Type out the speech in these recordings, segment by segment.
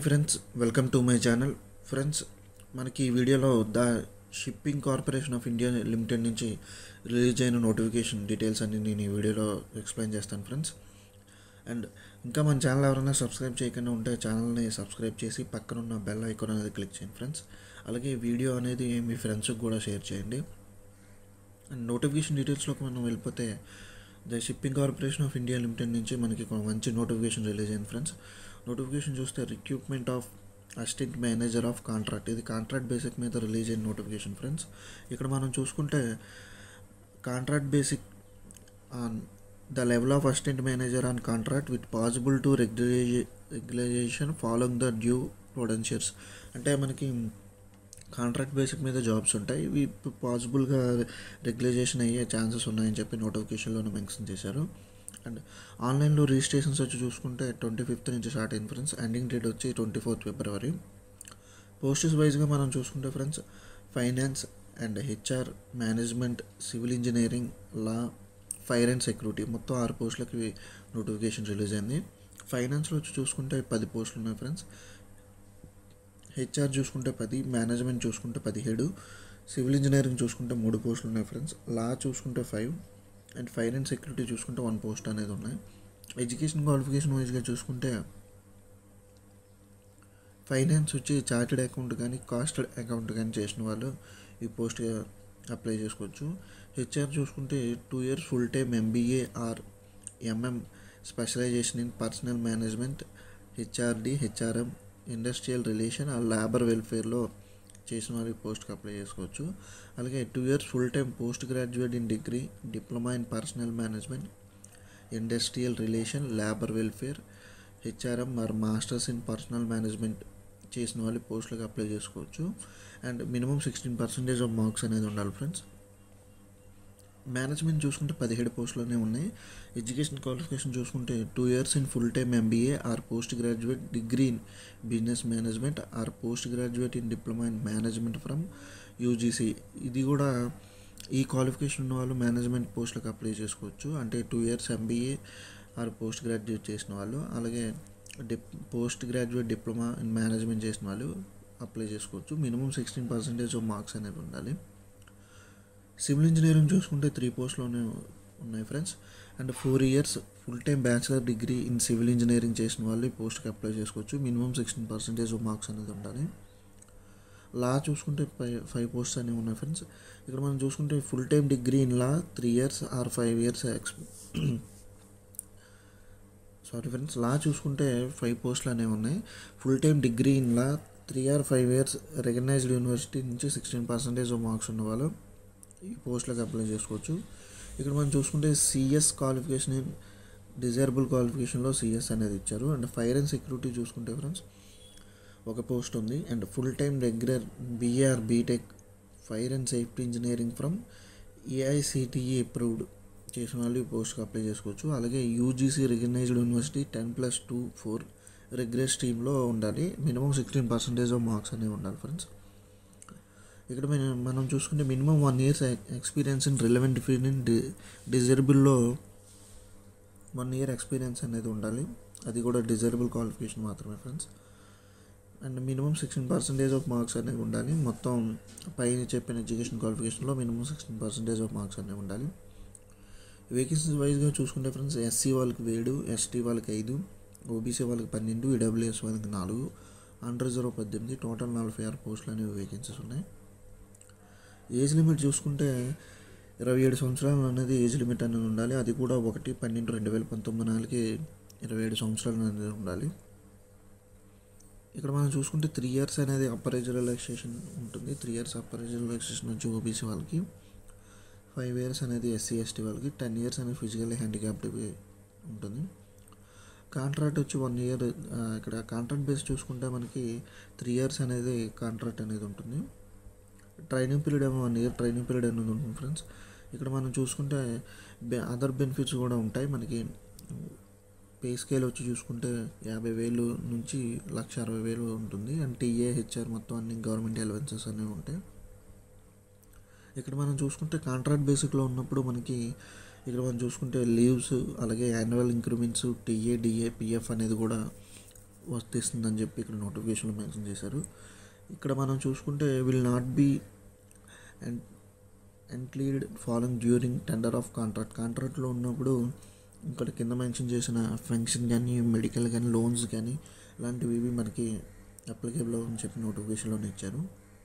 friends welcome to my channel friends మనకి ఈ వీడియోలో the shipping corporation of India limited నుంచి రిలీజ్ అయిన నోటిఫికేషన్ డీటెయిల్స్ అన్ని నేను ఈ వీడియోలో ఎక్స్ప్లెయిన్ చేస్తాను ఫ్రెండ్స్ అండ్ ఇంకా మన ఛానల్ ఎవరైనా సబ్స్క్రైబ్ చేయకుండా ఉంటే ఛానల్ని సబ్స్క్రైబ్ చేసి పక్కన ఉన్న బెల్ ఐకాన్ అనేది క్లిక్ చేయండి ఫ్రెండ్స్ అలాగే ఈ వీడియో అనేది మీ ఫ్రెండ్స్కి కూడా షేర్ చేయండి అండ్ నోటిఫికేషన్ డీటెయిల్స్లోకి మనం వెళ్ళిపోతే the shipping corporation of India limited నుంచి మనకి ఒక మంచి నోటిఫికేషన్ రిలీజ్ అయింది ఫ్రెండ్స్ నోటిఫికేషన్ చూస్తే recruitment of assistant manager of contract ఇది కాంట్రాక్ట్ బేసిక్ మీద రిలీజ్ అయిన నోటిఫికేషన్ ఫ్రెండ్స్ ఇక్కడ మనం చూసుకుంటే contract basic on the level of assistant manager on contract with possible to regule regularization following the due prudentials అంటే మనకి contract basic మీద jobs ఉంటాయి ఇవి పాసిబుల్గా రెగ్యులైజేషన్ అయ్యే ఛాన్సెస్ ఉన్నాయని చెప్పి నోటిఫికేషన్లోనే మెన్షన్ చేశారు అండ్ ఆన్లైన్లో రిజిస్ట్రేషన్స్ వచ్చి చూసుకుంటే ట్వంటీ ఫిఫ్త్ నుంచి స్టార్ట్ అయింది ఫ్రెండ్స్ ఎండింగ్ డేట్ వచ్చి ట్వంటీ ఫోర్త్ ఫిబ్రవరి పోస్టెస్ వైజ్గా మనం చూసుకుంటే friends finance and HR management civil engineering law fire and security మొత్తం ఆరు పోస్టులకి నోటిఫికేషన్ రిలీజ్ అయింది ఫైనాన్స్లో వచ్చి చూసుకుంటే పది పోస్టులు ఉన్నాయి ఫ్రెండ్స్ హెచ్ఆర్ చూసుకుంటే పది మేనేజ్మెంట్ చూసుకుంటే పదిహేడు సివిల్ ఇంజనీరింగ్ చూసుకుంటే మూడు పోస్టులు ఉన్నాయి ఫ్రెండ్స్ లా చూసుకుంటే five and fire and security చూసుకుంటే వన్ పోస్ట్ అనేది ఉన్నాయి ఎడ్యుకేషన్ క్వాలిఫికేషన్ వైజ్గా చూసుకుంటే ఫైనాన్స్ వచ్చి చార్టెడ్ అకౌంట్ కానీ కాస్ట్ అకౌంట్ కానీ చేసిన వాళ్ళు ఈ పోస్ట్ అప్లై చేసుకోవచ్చు హెచ్ఆర్ చూసుకుంటే two years full time MBA or MM specialization in personnel management HRD HRM industrial relation ఆ లేబర్ వెల్ఫేర్లో చేసిన వారికి పోస్ట్కి అప్లై చేసుకోవచ్చు అలాగే two years full time post graduate in degree diploma in personnel management industrial relation labour welfare HRM మరి masters in personnel management చేసిన వాళ్ళు పోస్టులకు అప్లై చేసుకోవచ్చు and minimum sixteen percentage of marks అనేది ఉండాలి ఫ్రెండ్స్ మేనేజ్మెంట్ చూసుకుంటే పదిహేడు పోస్టులోనే ఉన్నాయి ఎడ్యుకేషన్ క్వాలిఫికేషన్ చూసుకుంటే two years in full time MBA or post graduate degree in business management or post graduate in diploma in management from UGC ఇది కూడా ఈ క్వాలిఫికేషన్ ఉన్న వాళ్ళు మేనేజ్మెంట్ పోస్టులకు అప్లై చేసుకోవచ్చు అంటే two years MBA or post graduate చేసిన వాళ్ళు అలాగే dip post graduate diploma in management చేసిన వాళ్ళు అప్లై చేసుకోవచ్చు minimum sixteen percentage of marks అనేవి ఉండాలి సివిల్ ఇంజనీరింగ్ చూసుకుంటే త్రీ పోస్ట్లోనే ఉన్నాయి friends and four years full time bachelor degree in civil engineering చేసిన వాళ్ళు ఈ పోస్ట్కి అప్లై చేసుకోవచ్చు minimum sixteen percentage of marks అనేది ఉండాలి లా చూసుకుంటే ఫైవ్ ఫైవ్ పోస్ట్స్ అనేవి ఉన్నాయి ఫ్రెండ్స్ ఇక్కడ మనం చూసుకుంటే full time degree in law three years or five years ex sorry friends law చూసుకుంటే ఫైవ్ పోస్టులు అనేవి ఉన్నాయి full time degree in law three or five years recognized university నుంచి సిక్స్టీన్ పర్సెంటేజ్ ఆఫ్ మార్క్స్ ఉన్న వాళ్ళు ఈ పోస్టులకు అప్లై చేసుకోవచ్చు ఇక్కడ మనం చూసుకుంటే సిఎస్ క్వాలిఫికేషన్ డిజైరబుల్ క్వాలిఫికేషన్లో సిఎస్ అనేది ఇచ్చారు అండ్ ఫైర్ అండ్ సెక్యూరిటీ చూసుకుంటే ఫ్రెండ్స్ ఒక పోస్ట్ ఉంది and full time regular BR BTech fire and safety engineering from AICTE approved చేసిన వాళ్ళు ఈ పోస్ట్కి అప్లై చేసుకోవచ్చు అలాగే UGC recognized university ten plus two four regular స్ట్రీమ్లో ఉండాలి minimum sixteen percentage of marks అనేవి ఉండాలి ఫ్రెండ్స్ ఇక్కడ మనం మనం చూసుకుంటే minimum one years experience in relevant field in D డిజర్బుల్లో వన్ ఇయర్ ఎక్స్పీరియన్స్ అనేది ఉండాలి అది కూడా డిజర్బుల్ క్వాలిఫికేషన్ మాత్రమే friends and minimum sixteen percentage of marks అనేవి ఉండాలి మొత్తం పైన చెప్పిన education క్వాలిఫికేషన్లో minimum sixteen percentage of marks అనేవి ఉండాలి వేకెన్సీస్ వైజ్గా చూసుకుంటే ఫ్రెండ్స్ ఎస్సీ వాళ్ళకి ఏడు ఎస్టీ వాళ్ళకి ఐదు ఓబీసీ వాళ్ళకి పన్నెండు ఈడబ్ల్యూఎస్ వాళ్ళకి నాలుగు అండర్ రిజర్వ్ పద్దెనిమిది టోటల్ నలభై ఆరు పోస్టులు అనేవి వేకెన్సీస్ ఉన్నాయి ఏజ్ లిమిట్ చూసుకుంటే ఇరవై ఏడు సంవత్సరాలు అనేది ఏజ్ లిమిట్ అనేది ఉండాలి అది కూడా ఒకటి పన్నెండు రెండు వేల పంతొమ్మిది నాలుగుకి ఇరవై ఏడు సంవత్సరాలు అనేది ఉండాలి ఇక్కడ మనం చూసుకుంటే త్రీ ఇయర్స్ అనేది అప్పర్ ఏజ్ రిలాక్సేషన్ ఉంటుంది three years upper age relaxation వచ్చి ఓబీసీ వాళ్ళకి ఫైవ్ ఇయర్స్ అనేది ఎస్సీ ఎస్టీ వాళ్ళకి టెన్ ఇయర్స్ అనేది ఫిజికల్లీ హ్యాండిక్యాప్డ్ ఉంటుంది కాంట్రాక్ట్ వచ్చి వన్ ఇయర్ ఇక్కడ కాంట్రాక్ట్ బేస్ చూసుకుంటే మనకి త్రీ ఇయర్స్ అనేది కాంట్రాక్ట్ అనేది ఉంటుంది ట్రైనింగ్ పీరియడ్ ఏమో వన్ ఇయర్ ట్రైనింగ్ పీరియడ్ అనేది ఉంటుంది ఫ్రెండ్స్ ఇక్కడ మనం చూసుకుంటే అదర్ బెనిఫిట్స్ కూడా ఉంటాయి మనకి పే స్కేల్ వచ్చి చూసుకుంటే యాభై వేలు నుంచి లక్ష అరవై వేలు ఉంటుంది అండ్ టీఏ హెచ్ఆర్ మొత్తం అన్ని గవర్నమెంట్ అలవెన్సెస్ అనేవి ఉంటాయి ఇక్కడ మనం చూసుకుంటే కాంట్రాక్ట్ బేసిక్లో ఉన్నప్పుడు మనకి ఇక్కడ మనం చూసుకుంటే లీవ్స్ అలాగే annual increments TA DA PF అనేది కూడా వర్తిస్తుందని చెప్పి ఇక్కడ నోటిఫికేషన్లో మెన్షన్ చేశారు ఇక్కడ మనం చూసుకుంటే will not be and entitled following during tender of contract కాంట్రాక్ట్లో ఉన్నప్పుడు ఇక్కడ కింద మెన్షన్ చేసిన ఫంక్షన్ కానీ మెడికల్ కానీ లోన్స్ కానీ ఇలాంటివి ఇవి మనకి అప్లికేబుల్ అని చెప్పి నోటిఫికేషన్లోనే ఇచ్చారు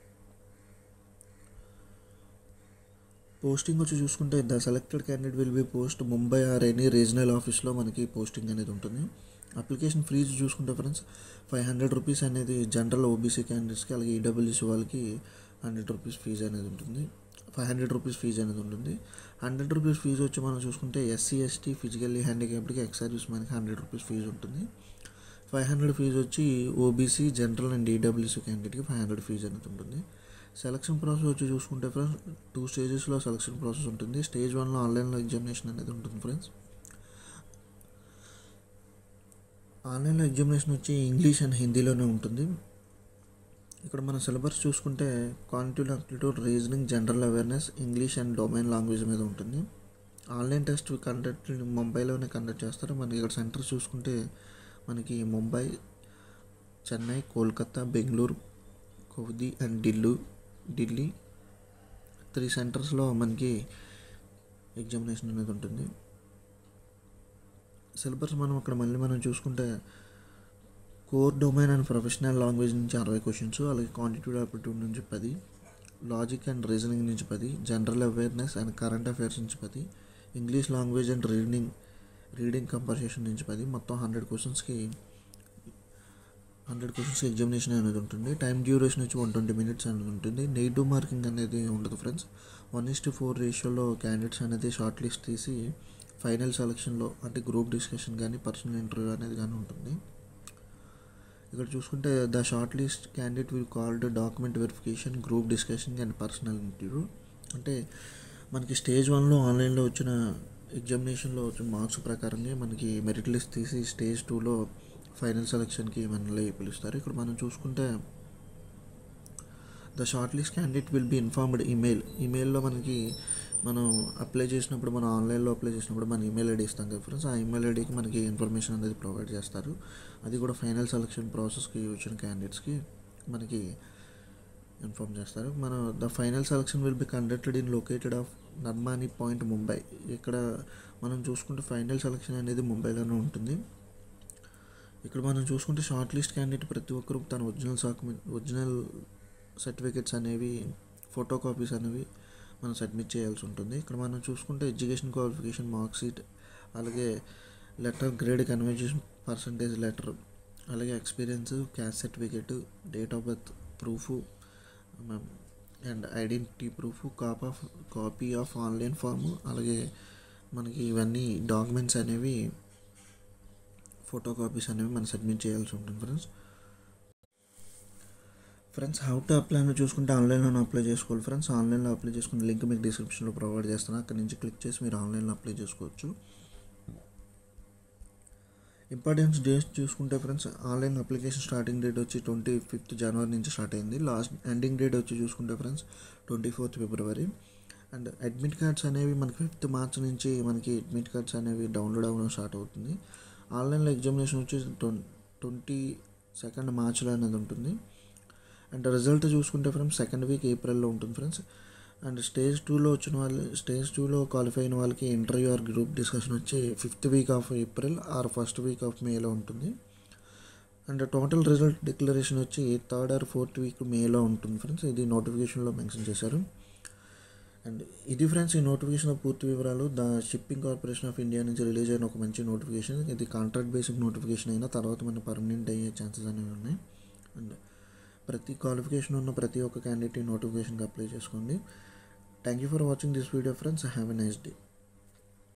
పోస్టింగ్ వచ్చి చూసుకుంటే the selected candidate will be post Mumbai or any regional ఆఫీస్లో మనకి పోస్టింగ్ అనేది ఉంటుంది అప్లికేషన్ ఫీజు చూసుకుంటే ఫ్రెండ్స్ ఫైవ్ హండ్రెడ్ రూపీస్ అనేది జనరల్ ఓబీసీ క్యాండిడేట్స్కి అలాగే ఈడబ్ల్యూసీ వాళ్ళకి హండ్రెడ్ రూపీస్ ఫీజు అనేది ఉంటుంది ఫైవ్ హండ్రెడ్ రూపీస్ ఫీజు అనేది ఉంటుంది హండ్రెడ్ రూపీస్ ఫీజు వచ్చి మనం చూసుకుంటే ఎస్సీ ఎస్టీ ఫిజికల్లీ హ్యాండిక్యాప్డ్కి ఎక్స్ సర్వీస్ మనకి హండ్రెడ్ రూపీస్ ఫీజు ఉంటుంది ఫైవ్ హండ్రెడ్ ఫీజు వచ్చి ఓబీసీ జనరల్ అండ్ ఈడబ్ల్యూసీ క్యాండిడేట్కి ఫైవ్ హండ్రెడ్ ఫీజు అనేది ఉంటుంది సెలక్షన్ ప్రాసెస్ వచ్చి చూసుకుంటే ఫ్రెండ్స్ టూ స్టేజెస్లో సెలక్షన్ ప్రాసెస్ ఉంటుంది స్టేజ్ వన్లో ఆన్లైన్లో ఎగ్జామినేషన్ అనేది ఉంటుంది ఫ్రెండ్స్ ఆన్లైన్లో ఎగ్జామినేషన్ వచ్చి ఇంగ్లీష్ అండ్ హిందీలోనే ఉంటుంది ఇక్కడ మన సిలబస్ చూసుకుంటే quantitative aptitude reasoning general awareness English and domain language మీద ఉంటుంది ఆన్లైన్ టెస్ట్ కండక్ట్ ముంబైలోనే కండక్ట్ చేస్తారు మనకి ఇక్కడ సెంటర్ చూసుకుంటే మనకి ముంబై చెన్నై కోల్కతా బెంగళూరు కౌది అండ్ ఢిల్లీ ఢిల్లీ త్రీ సెంటర్స్లో మనకి ఎగ్జామినేషన్ అనేది ఉంటుంది సిలబస్ మనం అక్కడ మళ్ళీ మనం చూసుకుంటే core domain and professional language నుంచి అరవై క్వశ్చన్స్ అలాగే క్వాంటిట్యూడ్ ఆప్టిట్యూడ్ నుంచి పది లాజిక్ అండ్ రీజనింగ్ నుంచి పది general awareness and current affairs నుంచి పది English language and reading reading comprehension నుంచి పది మొత్తం హండ్రెడ్ క్వశ్చన్స్కి హండ్రెడ్ క్వశ్చన్స్ ఎగ్జామినేషన్ అనేది ఉంటుంది టైం డ్యూరేషన్ వచ్చి వన్ ట్వంటీ మినిట్స్ అనేది ఉంటుంది నెగిటివ్ మార్కింగ్ అనేది ఉండదు friends one is to four రేషియోలో క్యాండిడేట్స్ అనేది షార్ట్ లిస్ట్ తీసి ఫైనల్ సెలక్షన్లో అంటే గ్రూప్ డిస్కషన్ కానీ పర్సనల్ ఇంటర్వ్యూ అనేది కానీ ఉంటుంది ఇక్కడ చూసుకుంటే the short list candidate will called document verification group discussion and personal interview అంటే మనకి స్టేజ్ వన్లో ఆన్లైన్లో వచ్చిన ఎగ్జామినేషన్లో వచ్చిన మార్క్స్ ప్రకారంగా మనకి మెరిట్ లిస్ట్ తీసి స్టేజ్ టూలో ఫైనల్ సెలక్షన్కి మనల్ని పిలుస్తారు ఇక్కడ మనం చూసుకుంటే the short list candidate will be informed email ఈమెయిల్లో మనకి మనం అప్లై చేసినప్పుడు మనం ఆన్లైన్లో అప్లై చేసినప్పుడు మన ఈమెయిల్ ఐడి ఇస్తాం కదా ఫ్రెండ్స్ ఆ ఈమెయిల్ ఐడికి మనకి ఇన్ఫర్మేషన్ అనేది ప్రొవైడ్ చేస్తారు అది కూడా ఫైనల్ సెలక్షన్ ప్రాసెస్కి వచ్చిన క్యాండిడేట్స్కి మనకి ఇన్ఫార్మ్ చేస్తారు మన the final selection will be conducted in located of Nariman point Mumbai ఇక్కడ మనం చూసుకుంటే ఫైనల్ సెలక్షన్ అనేది ముంబైలోనే ఉంటుంది ఇక్కడ మనం చూసుకుంటే షార్ట్ లిస్ట్ క్యాండిడేట్ ప్రతి ఒక్కరు తన ఒరిజినల్ డాక్యుమెంట్ ఒరిజినల్ సర్టిఫికెట్స్ అనేవి ఫోటో కాపీస్ అనేవి మనం సబ్మిట్ చేయాల్సి ఉంటుంది ఇక్కడ మనం చూసుకుంటే ఎడ్యుకేషన్ క్వాలిఫికేషన్ మార్క్ షీట్ అలాగే letter grade conversation percentage letter అలాగే experience caste certificate date of birth proof and identity proof cop of copy of online form అలాగే మనకి ఇవన్నీ డాక్యుమెంట్స్ అనేవి ఫోటో కాపీస్ అనేవి మనం సబ్మిట్ చేయాల్సి ఉంటుంది friends friends how to apply అని చూసుకుంటే ఆన్లైన్లో అప్లై చేసుకోవాలి ఫ్రెండ్స్ ఆన్లైన్లో అప్లై చేసుకునే లింక్ మీకు డిస్క్రిప్షన్లో ప్రొవైడ్ చేస్తాను అక్కడ నుంచి క్లిక్ చేసి మీరు ఆన్లైన్లో అప్లై చేసుకోవచ్చు ఇంపార్టెన్స్ డేట్స్ చూసుకుంటే friends online application starting date వచ్చి ట్వంటీ ఫిఫ్త్ జనవరి నుంచి స్టార్ట్ అయింది లాస్ట్ ఎండింగ్ డేట్ వచ్చి చూసుకుంటే ఫ్రెండ్స్ ట్వంటీ ఫోర్త్ ఫిబ్రవరి అండ్ అడ్మిట్ కార్డ్స్ అనేవి మనకి ఫిఫ్త్ మార్చ్ నుంచి మనకి అడ్మిట్ కార్డ్స్ అనేవి డౌన్లోడ్ అవ్వడం స్టార్ట్ అవుతుంది ఆన్లైన్లో ఎగ్జామినేషన్ వచ్చి ట్వంటీ సెకండ్ మార్చ్లో అనేది ఉంటుంది అండ్ రిజల్ట్ చూసుకుంటే ఫ్రెండ్స్ సెకండ్ వీక్ ఏప్రిల్లో ఉంటుంది ఫ్రెండ్స్ అండ్ స్టేజ్ టూలో వచ్చిన వాళ్ళు స్టేజ్ టూలో క్వాలిఫై అయిన వాళ్ళకి ఇంటర్వ్యూ ఆర్ గ్రూప్ డిస్కషన్ వచ్చి fifth week of April or first week of మేలో ఉంటుంది అండ్ టోటల్ రిజల్ట్ డిక్లరేషన్ వచ్చి థర్డ్ ఆర్ ఫోర్త్ వీక్ మేలో ఉంటుంది ఫ్రెండ్స్ ఇది నోటిఫికేషన్లో మెన్షన్ చేశారు అండ్ ఇది ఫ్రెండ్స్ ఈ నోటిఫికేషన్ పూర్తి వివరాలు the shipping corporation of India నుంచి రిలీజ్ అయిన ఒక మంచి నోటిఫికేషన్ ఇది కాంట్రాక్ట్ బేసిక్ నోటిఫికేషన్ అయినా తర్వాత మన పర్మనెంట్ అయ్యే ఛాన్సెస్ అనేవి ఉన్నాయి అండ్ ప్రతి క్వాలిఫికేషన్ ఉన్న ప్రతి ఒక్క క్యాండిడేట్ ఈ నోటిఫికేషన్కి అప్లై చేసుకోండి thank you for watching this video friends have a nice day